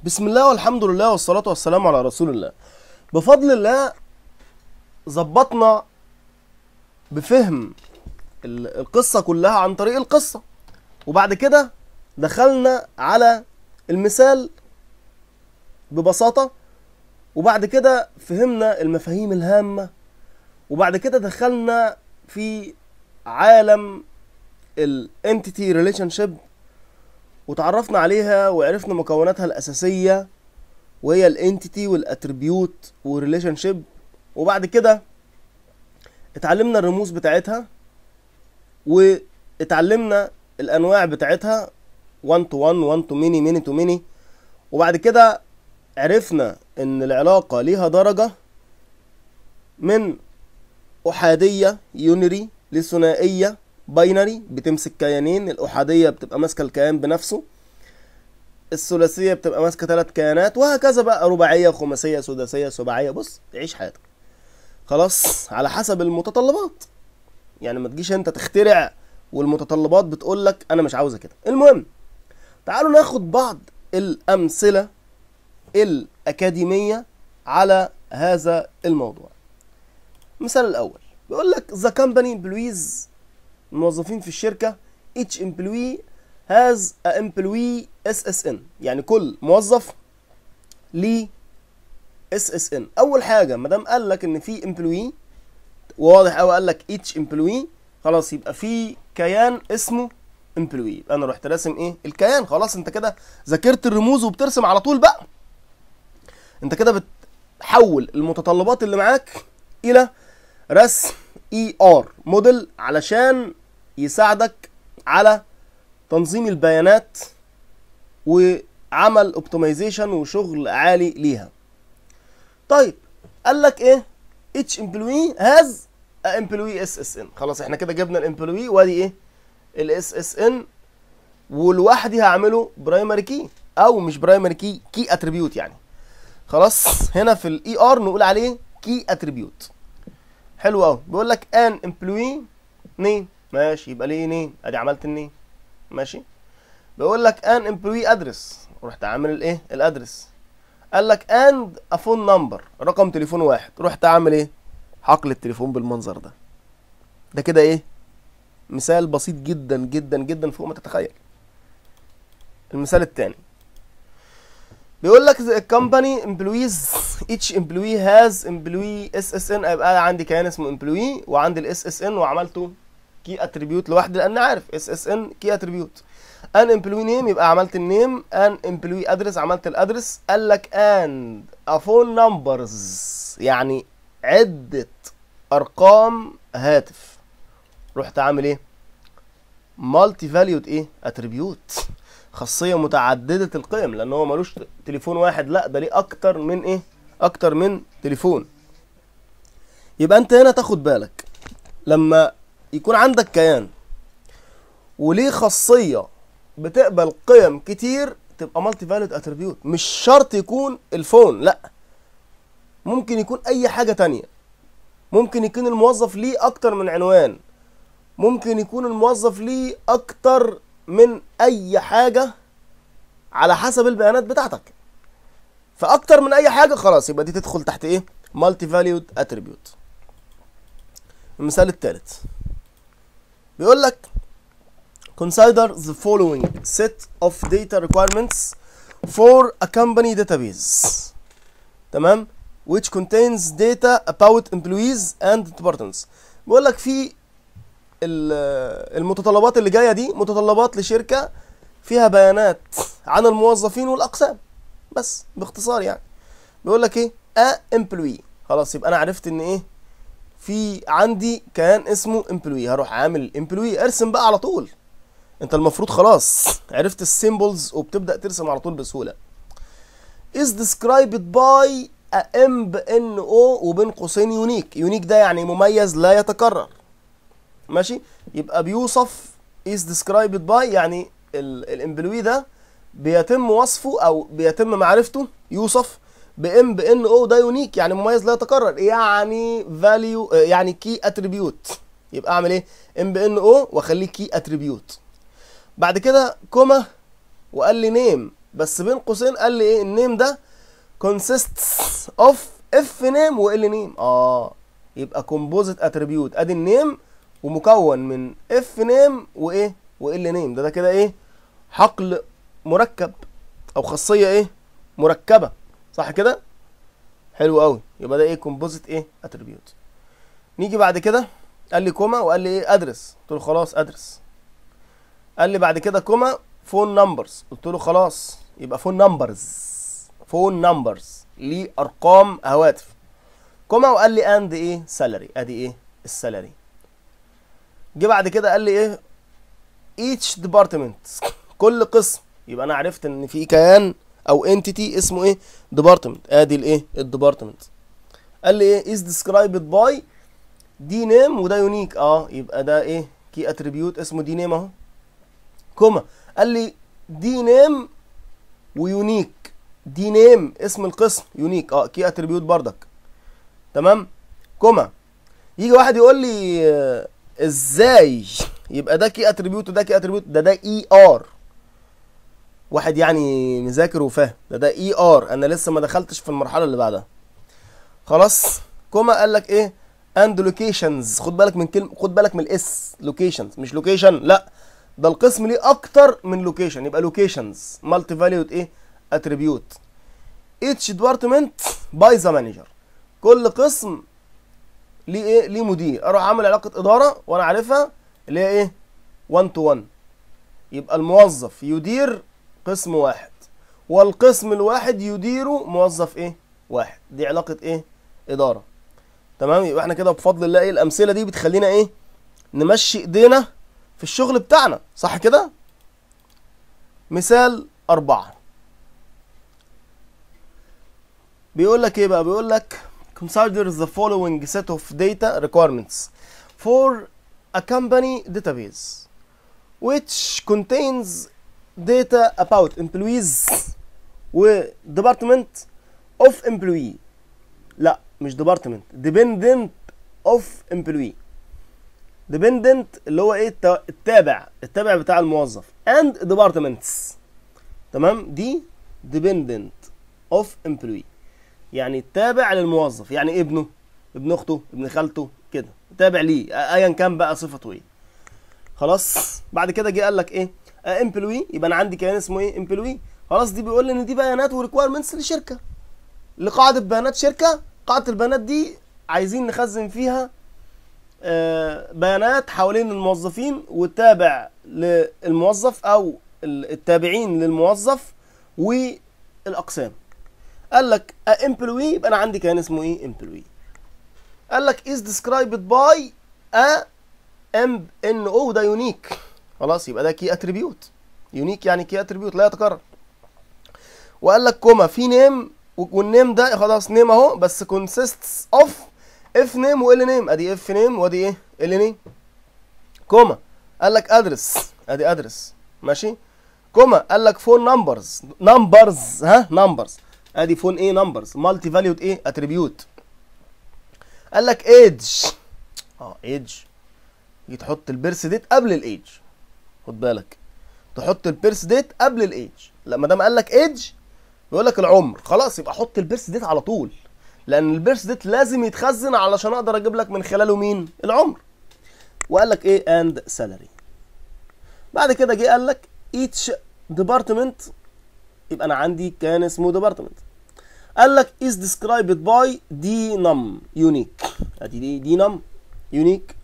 بسم الله والحمد لله والصلاة والسلام على رسول الله بفضل الله ظبطنا بفهم ال- القصة كلها عن طريق القصة وبعد كده دخلنا على المثال ببساطة وبعد كده فهمنا المفاهيم الهامة وبعد كده دخلنا في عالم الانتيتي ريليشن شيب وتعرفنا عليها وعرفنا مكوناتها الأساسية وهي الانتيتي والاتريبيوت والريليشن شيب وبعد كده اتعلمنا الرموز بتاعتها واتعلمنا الانواع بتاعتها 1 to 1 1 to many many to many وبعد كده عرفنا ان العلاقة ليها درجة من احادية يونري لثنائية باينري بتمسك كيانين الاحادية بتبقى ماسكة الكيان بنفسه الثلاثية بتبقى ماسكة ثلاث كيانات وهكذا بقى رباعية خماسية سداسية سباعية بص تعيش حياتك خلاص على حسب المتطلبات يعني ما تجيش انت تخترع والمتطلبات بتقول لك انا مش عاوزه كده المهم تعالوا ناخد بعض الامثله الاكاديميه على هذا الموضوع المثال الاول بيقول لك the company employees الموظفين في الشركه each employee has a employee SSN يعني كل موظف ليه SSN اول حاجه ما دام قال لك ان في employee واضح قوي قال لك each employee خلاص يبقى في كيان اسمه employee يبقى انا رحت راسم ايه الكيان خلاص انت كده ذاكرت الرموز وبترسم على طول بقى انت كده بتحول المتطلبات اللي معاك الى رسم اي ار موديل علشان يساعدك على تنظيم البيانات وعمل اوبتمايزيشن وشغل عالي ليها طيب قال لك ايه each employee has a employee SSN خلاص احنا كده جبنا الامبلوي وادي ايه الاس اس ان ولوحدي هعمله برايمري كي او مش برايمري كي كي اتريبيوت يعني خلاص هنا في الاي ار نقول عليه كي اتريبيوت حلو قوي بيقول لك ان امبلوي نيم ماشي يبقى ليه نيم ادي عملت النيم ماشي بيقول لك ان امبلوي ادرس رحت عامل الايه الادرس قال لك اند افون نمبر رقم تليفون واحد رحت عامل ايه حقل التليفون بالمنظر ده ده كده ايه مثال بسيط جدا جدا جدا فوق ما تتخيل المثال الثاني بيقول لك the company employees each employee has employee SSN هيبقى عندي كيان اسمه employee وعندي ال SSN وعملته كي اتريبيوت لوحدي لان عارف SSN كي اتريبيوت ان employee name يبقى عملت النيم ان employee address عملت الادرس قال لك and a phone numbers يعني عدة ارقام هاتف رحت عامل ايه مالتي فاليود ايه اتريبيوت خاصيه متعدده القيم لان هو ملوش تليفون واحد لا ده ليه اكتر من ايه اكتر من تليفون يبقى انت هنا تاخد بالك لما يكون عندك كيان وليه خاصيه بتقبل قيم كتير تبقى مالتي فاليود اتريبيوت مش شرط يكون الفون لا ممكن يكون اي حاجه تانية ممكن يكون الموظف ليه اكتر من عنوان ممكن يكون الموظف ليه اكتر من اي حاجة على حسب البيانات بتاعتك فاكتر من اي حاجة خلاص يبقى دي تدخل تحت ايه مالتي فاليود اتريبيوت المثال الثالث بيقول لك consider the following set of data requirements for a company database تمام which contains data about employees and departments بيقول لك في ال- المتطلبات اللي جايه دي متطلبات لشركه فيها بيانات عن الموظفين والاقسام بس باختصار يعني بيقول لك ايه ا امبلوي خلاص يبقى انا عرفت ان ايه في عندي كيان اسمه امبلوي هروح عامل امبلوي ارسم بقى على طول انت المفروض خلاص عرفت السيمبلز وبتبدا ترسم على طول بسهوله is described by a m n o وبين قوسين يونيك يونيك ده يعني مميز لا يتكرر ماشي يبقى بيوصف is described by يعني الامبلوي ده بيتم وصفه او بيتم معرفته يوصف بام بان او ده يونيك يعني مميز لا يتكرر يعني فاليو يعني كي اتريبيوت يبقى اعمل ايه ام بان او واخليه كي اتريبيوت بعد كده كوما وقال لي نيم بس بين قوسين قال لي ايه النيم ده consists of اف نيم وال نيم اه يبقى composite attribute ادي النيم ومكون من اف نيم وايه وال نيم ده ده كده ايه حقل مركب او خاصيه ايه مركبه صح كده حلو قوي يبقى ده ايه كومبوزيت ايه اتريبيوت نيجي بعد كده قال لي كوما وقال لي ايه ادرس قلت له خلاص ادرس قال لي بعد كده كوما فون نمبرز قلت له خلاص يبقى فون نمبرز فون نمبرز ليه ارقام هواتف كوما وقال لي اند ايه سالري ادي ايه السالري جه بعد كده قال لي ايه each department كل قسم يبقى انا عرفت ان في كيان او entity اسمه ايه department ادي الايه الديبارتمنت قال لي ايه is described by دي نيم وده يونيك اه يبقى ده ايه كي اتريبيوت اسمه دي نيم اهو كوما قال لي دي نيم ويونيك دي نيم اسم القسم يونيك اه كي اتريبيوت بردك تمام كوما يجي واحد يقول لي آه، ازاي يبقى ده كي اتريبيوت وده كي اتريبيوت ده ده اي ار واحد يعني مذاكر وفاهم ده ده اي ار انا لسه ما دخلتش في المرحله اللي بعدها خلاص كوما قال لك ايه اند لوكيشنز خد بالك من كلمه خد بالك من الاس لوكيشنز مش لوكيشن لا ده القسم ليه اكتر من لوكيشن يبقى لوكيشنز مالتي فاليود ايه اتريبيوت each department by the manager كل قسم ليه ايه ليه مدير اروح اعمل علاقه اداره وانا عارفها اللي هي ايه 1 تو 1 يبقى الموظف يدير قسم واحد والقسم الواحد يديره موظف ايه واحد دي علاقه ايه اداره تمام يبقى احنا كده بفضل الله ايه الامثله دي بتخلينا ايه نمشي ايدينا في الشغل بتاعنا صح كده مثال أربعة بيقول لك ايه بقى بيقول لك consider the following set of data requirements for a company database which contains data about employees و department of employee لا مش department dependent of employee dependent اللي هو ايه الت- التابع التابع بتاع الموظف and departments تمام دي dependent of employee يعني التابع للموظف يعني ابنه ابن اخته ابن خالته كده تابع ليه أ- ايا كان بقى صفته ايه خلاص بعد كده جه قال لك ايه امبلوي يبقى انا عندي كيان اسمه ايه امبلوي خلاص دي بيقول لي ان دي بيانات وريكويرمنتس لشركه لقاعده بيانات شركه قاعده البيانات دي عايزين نخزن فيها آه، بيانات حوالين الموظفين والتابع للموظف او ال- التابعين للموظف والاقسام قال لك امبلوي يبقى انا عندي كيان اسمه ايه امبلوي قال لك is described by a ام ان او ده يونيك خلاص يبقى ده كي اتريبيوت يونيك يعني كي اتريبيوت لا يتكرر وقال لك كوما في نيم والنيم ده خلاص نيم اهو بس consists of اف نيم وال نيم ادي اف نيم وادي ايه ال نيم كوما قال لك ادرس ادي ادرس ماشي كوما قال لك فون نمبرز نمبرز ها نمبرز ادي فون ايه نمبرز مالتي فاليود ايه اتريبيوت قال لك ايدج اه ايدج يجي تحط البيرث ديت قبل الايدج خد بالك تحط البيرث ديت قبل الايدج لا ما دام قال لك ايدج بيقول لك العمر خلاص يبقى حط البيرث ديت على طول لان البيرث ديت لازم يتخزن علشان اقدر اجيب لك من خلاله مين العمر وقال لك ايه اند سالري بعد كده جه قال لك each department يبقى انا عندي كان اسمه department قال لك is described by دي نم unique ادي دي دي نم unique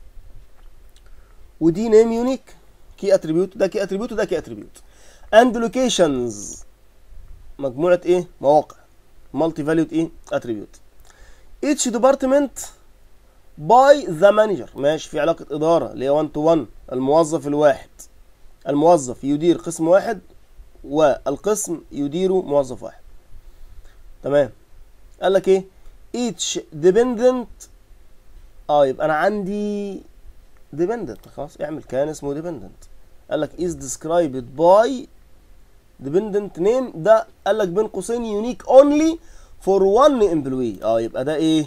ودي نيم يونيك كي اتريبيوت ده كي اتريبيوت وده كي اتريبيوت اند لوكيشنز مجموعه ايه مواقع مالتي فاليود ايه اتريبيوت each department by the manager ماشي في علاقه اداره اللي هي 1 تو 1 الموظف الواحد الموظف يدير قسم واحد والقسم يديره موظف واحد تمام قال لك ايه each dependent اه يبقى انا عندي dependent خلاص اعمل كان اسمه dependent قال لك is described by dependent name ده قال لك بين قوسين unique only for one employee اه يبقى ده ايه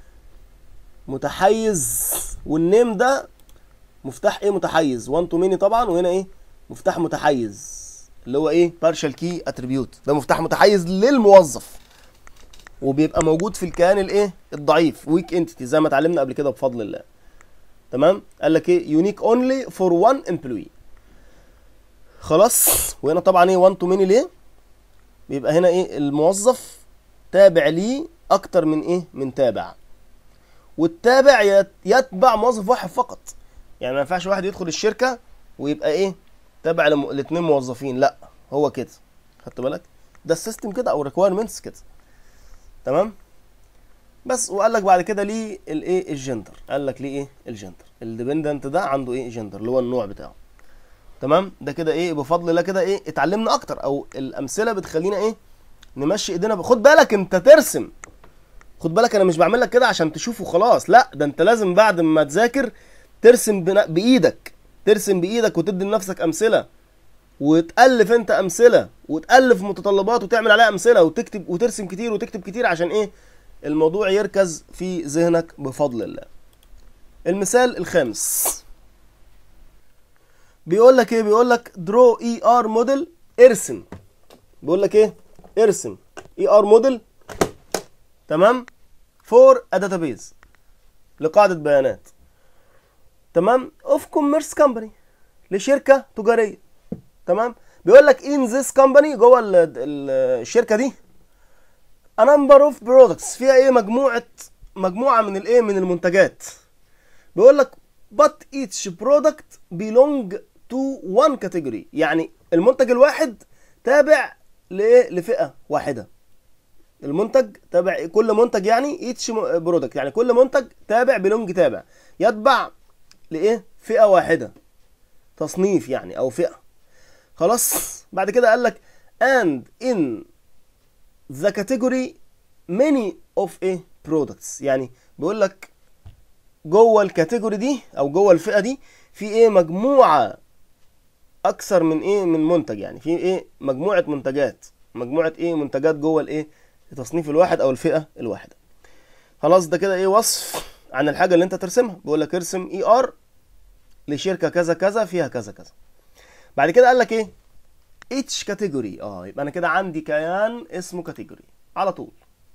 متحيز والنيم ده مفتاح ايه متحيز 1 to many طبعا وهنا ايه مفتاح متحيز اللي هو ايه بارشال كي اتريبيوت ده مفتاح متحيز للموظف وبيبقى موجود في الكيان الايه الضعيف ويك انتيتي زي ما اتعلمنا قبل كده بفضل الله تمام قال لك ايه يونيك اونلي فور وان امبلوي خلاص وهنا طبعا ايه 1 تو ميني ليه بيبقى هنا ايه الموظف تابع ليه اكتر من ايه من تابع والتابع يت- يتبع موظف واحد فقط يعني ما ينفعش واحد يدخل الشركه ويبقى ايه تابع لاثنين موظفين لا هو كده خدت بالك ده السيستم كده او ريكويرمنتس كده تمام بس وقال لك بعد كده ليه الايه الجندر قال لك ليه ايه الجندر الديبندنت ده عنده ايه جندر اللي هو النوع بتاعه تمام ده كده ايه بفضل الله كده ايه اتعلمنا اكتر او الامثله بتخلينا ايه نمشي ايدينا ب- خد بالك انت ترسم خد بالك انا مش بعمل لك كده عشان تشوفه خلاص لا ده انت لازم بعد ما تذاكر ترسم بنا- بايدك ترسم بايدك وتدي لنفسك امثله وتالف انت امثله وتالف متطلبات وتعمل عليها امثله وتكتب وترسم كتير وتكتب كتير عشان ايه الموضوع يركز في ذهنك بفضل الله المثال الخامس بيقول لك ايه بيقول لك درو اي ار موديل ارسم بيقول لك ايه ارسم اي ار موديل تمام فور ا داتابيز لقاعده بيانات تمام اوف كوميرس كومباني لشركه تجاريه تمام بيقول لك ان ذيس كومباني جوه ال- ال- الشركه دي a number of products فيها ايه مجموعه مجموعه من الايه من المنتجات بيقول لك but each product belong to one category يعني المنتج الواحد تابع لايه لفئه واحده المنتج تابع كل منتج يعني each برودكت يعني كل منتج تابع بلونج تابع يتبع لايه فئه واحده تصنيف يعني او فئه خلاص بعد كده قال لك and in the category many of a products يعني بيقول لك جوه الكاتيجوري دي او جوه الفئه دي في ايه مجموعه اكثر من ايه من منتج يعني في ايه مجموعه منتجات مجموعه ايه منتجات جوه الايه التصنيف الواحد او الفئه الواحده خلاص ده كده ايه وصف عن الحاجه اللي انت ترسمها بيقول لك ارسم اي ار لشركه كذا كذا فيها كذا كذا بعد كده قال لك ايه each category اه يبقى انا كده عندي كيان اسمه category على طول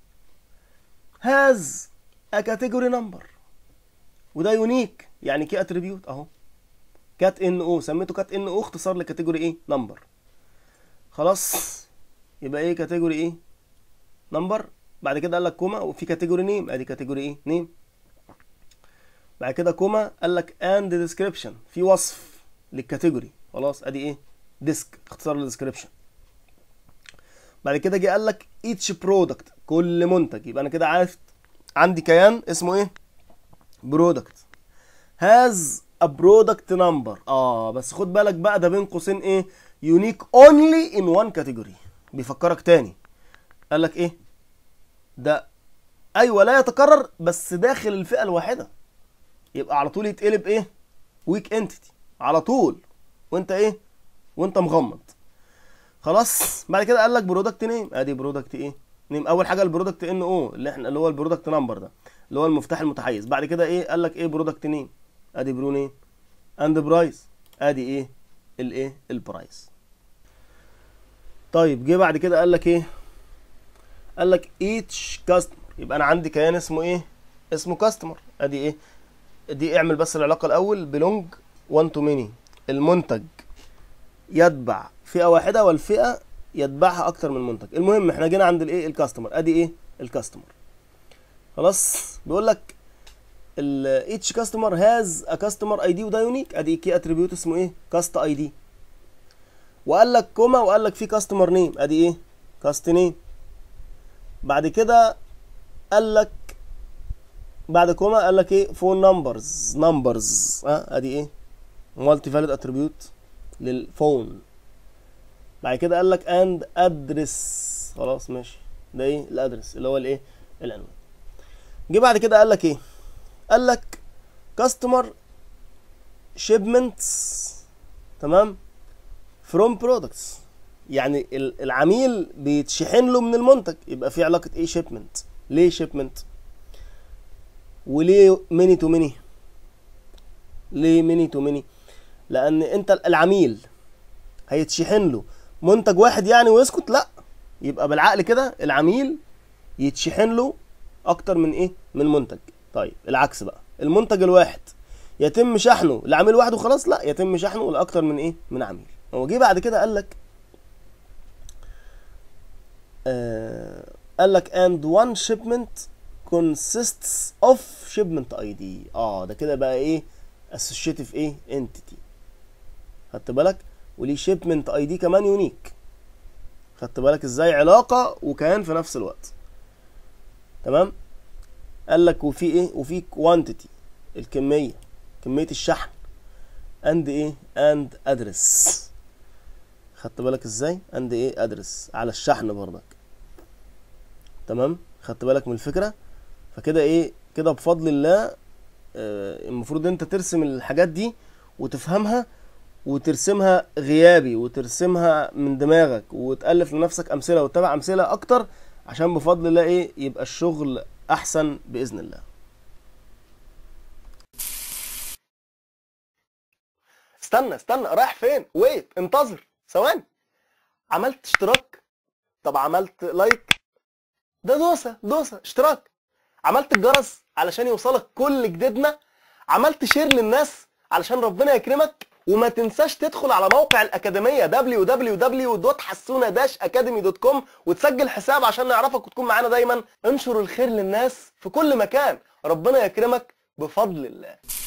has a category number وده يونيك يعني كي اتريبيوت اهو كات ان او سميته كات ان او اختصار لكاتيجوري ايه نمبر خلاص يبقى ايه كاتيجوري ايه نمبر بعد كده قال لك كوما وفي كاتيجوري نيم ادي كاتيجوري ايه نيم بعد كده كوما قال لك اند ديسكريبشن في وصف للكاتيجوري خلاص ادي ايه ديسك اختصار للديسكريبشن بعد كده جه قال لك each product كل منتج يبقى انا كده عرفت عندي كيان اسمه ايه برودكت هاز ا برودكت نمبر اه بس خد بالك بقى ده بين قوسين ايه يونيك اونلي ان وان كاتيجوري بيفكرك تاني قال لك ايه ده ايوه لا يتكرر بس داخل الفئه الواحده يبقى على طول يتقلب ايه ويك انتيتي على طول وانت ايه وانت مغمض خلاص بعد كده قال لك برودكت نيم ادي برودكت ايه نيم اول حاجه البرودكت ان او اللي احنا اللي هو البرودكت نمبر ده اللي هو المفتاح المتحيز بعد كده ايه قال لك ايه برودكت نيم ادي برو نيم اند برايس ادي ايه الايه البرايس طيب جه بعد كده قال لك ايه قال لك each customer يبقى انا عندي كيان اسمه ايه اسمه كاستمر ادي ايه دي اعمل بس العلاقه الاول بلونج 1 تو ميني المنتج يتبع فئه واحده والفئه يتبعها اكتر من منتج المهم احنا جينا عند الايه الكاستمر ادي ايه الكاستمر خلاص بيقول لك ال each customer has a customer ID وده يونيك ادي كي اتريبيوت اسمه ايه كاست اي دي وقال لك كوما وقال لك في كاستمر نيم ادي ايه كاست نيم بعد كده قال لك بعد كوما قال لك ايه فون نمبرز نمبرز اه ادي ايه مالتي فاليد اتريبيوت للفون بعد كده قال لك اند ادرس خلاص ماشي ده ايه الادرس اللي هو الايه العنوان جه بعد كده قال لك ايه قال لك كاستمر شيبمنتس تمام فروم برودكتس يعني ال- العميل بيتشحن له من المنتج يبقى في علاقه ايه شيبمنت ليه شيبمنت وليه ميني تو ميني ليه ميني تو ميني لان انت العميل هيتشحن له منتج واحد يعني ويسكت لا يبقى بالعقل كده العميل يتشحن له اكتر من ايه من منتج طيب العكس بقى المنتج الواحد يتم شحنه لعميل واحد وخلاص لا يتم شحنه لاكتر من ايه من عميل هو جه بعد كده قال لك آه قال لك and one shipment consists of shipment ID اه ده كده بقى ايه associative ايه entity خدت بالك وليه shipment ID كمان يونيك خدت بالك ازاي علاقة وكيان في نفس الوقت تمام قال لك وفي ايه وفي quantity الكمية كمية الشحن and ايه and address خدت بالك ازاي and ايه address على الشحن برضك تمام خدت بالك من الفكرة فكده ايه كده بفضل الله آه، المفروض انت ترسم الحاجات دي وتفهمها وترسمها غيابي وترسمها من دماغك وتألف لنفسك أمثلة وتتابع أمثلة أكتر عشان بفضل الله إيه يبقى الشغل أحسن بإذن الله استنى استنى رايح فين ويت انتظر ثواني عملت اشتراك طب عملت لايك ده دوسه دوسه اشتراك عملت الجرس علشان يوصلك كل جديدنا عملت شير للناس علشان ربنا يكرمك وما تنساش تدخل على موقع الأكاديمية www.حسونة-academy.com وتسجل حساب عشان نعرفك وتكون معانا دايما انشر الخير للناس في كل مكان ربنا يكرمك بفضل الله